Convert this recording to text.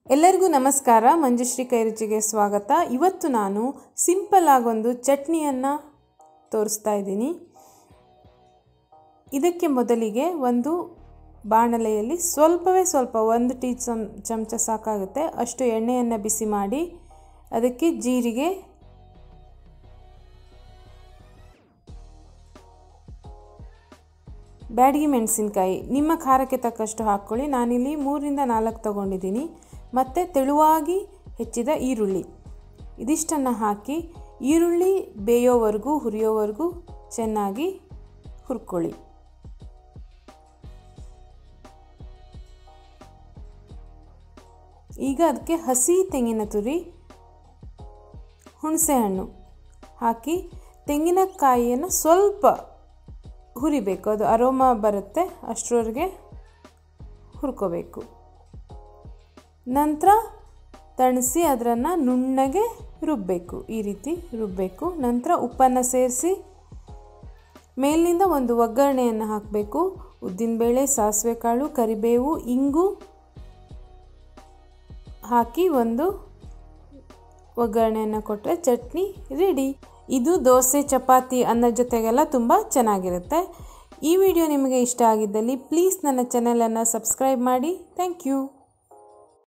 ಎಲ್ಲರಿಗೂ ನಮಸ್ಕಾರ ಮಂಜುಶ್ರೀ ಕೈರುಚಿಗೆ ಸ್ವಾಗತ ಇವತ್ತು ನಾನು ಸಿಂಪಲ್ ಆಗೊಂದು ಚಟ್ನಿಯನ್ನು ತೋರಿಸ್ತಾ ಇದ್ದೀನಿ ಇದಕ್ಕೆ ಮೊದಲಿಗೆ ಒಂದು ಬಾಣಲೆಯಲ್ಲಿ ಸ್ವಲ್ಪವೇ ಸ್ವಲ್ಪ ಒಂದು ಟೀ ಚಮ್ ಚಮಚ ಸಾಕಾಗುತ್ತೆ ಅಷ್ಟು ಎಣ್ಣೆಯನ್ನು ಬಿಸಿ ಮಾಡಿ ಅದಕ್ಕೆ ಜೀರಿಗೆ ಬ್ಯಾಡಗಿ ಮೆಣಸಿನ್ಕಾಯಿ ನಿಮ್ಮ ಖಾರಕ್ಕೆ ತಕ್ಕಷ್ಟು ಹಾಕ್ಕೊಳ್ಳಿ ನಾನಿಲ್ಲಿ ಮೂರರಿಂದ ನಾಲ್ಕು ತಗೊಂಡಿದ್ದೀನಿ ಮತ್ತು ತೆಳುವಾಗಿ ಹೆಚ್ಚಿದ ಈರುಳ್ಳಿ ಇದಿಷ್ಟನ್ನು ಹಾಕಿ ಈರುಳ್ಳಿ ಬೇಯೋವರೆಗೂ ಹುರಿಯೋವರೆಗೂ ಚೆನ್ನಾಗಿ ಹುರ್ಕೊಳ್ಳಿ ಈಗ ಅದಕ್ಕೆ ಹಸಿ ತೆಂಗಿನ ತುರಿ ಹುಣಸೆಹಣ್ಣು ಹಾಕಿ ತೆಂಗಿನಕಾಯಿಯನ್ನು ಸ್ವಲ್ಪ ಹುರಿಬೇಕು ಅದು ಅರೋಮ ಬರುತ್ತೆ ಅಷ್ಟರವರೆಗೆ ಹುರ್ಕೋಬೇಕು ನಂತರ ತಣಿಸಿ ಅದನ್ನು ನುಣ್ಣಗೆ ರುಬ್ಬಬೇಕು ಈ ರೀತಿ ರುಬ್ಬಬೇಕು ನಂತರ ಉಪ್ಪನ್ನು ಸೇರಿಸಿ ಮೇಲಿನಿಂದ ಒಂದು ಒಗ್ಗರಣೆಯನ್ನು ಹಾಕಬೇಕು ಉದ್ದಿನಬೇಳೆ ಸಾಸಿವೆ ಕಾಳು ಕರಿಬೇವು ಇಂಗು ಹಾಕಿ ಒಂದು ಒಗ್ಗರಣೆಯನ್ನು ಕೊಟ್ಟರೆ ಚಟ್ನಿ ರೆಡಿ ಇದು ದೋಸೆ ಚಪಾತಿ ಅನ್ನದ ಜೊತೆಗೆಲ್ಲ ತುಂಬ ಚೆನ್ನಾಗಿರುತ್ತೆ ಈ ವಿಡಿಯೋ ನಿಮಗೆ ಇಷ್ಟ ಆಗಿದ್ದಲ್ಲಿ ಪ್ಲೀಸ್ ನನ್ನ ಚಾನಲನ್ನು ಸಬ್ಸ್ಕ್ರೈಬ್ ಮಾಡಿ ಥ್ಯಾಂಕ್ ಯು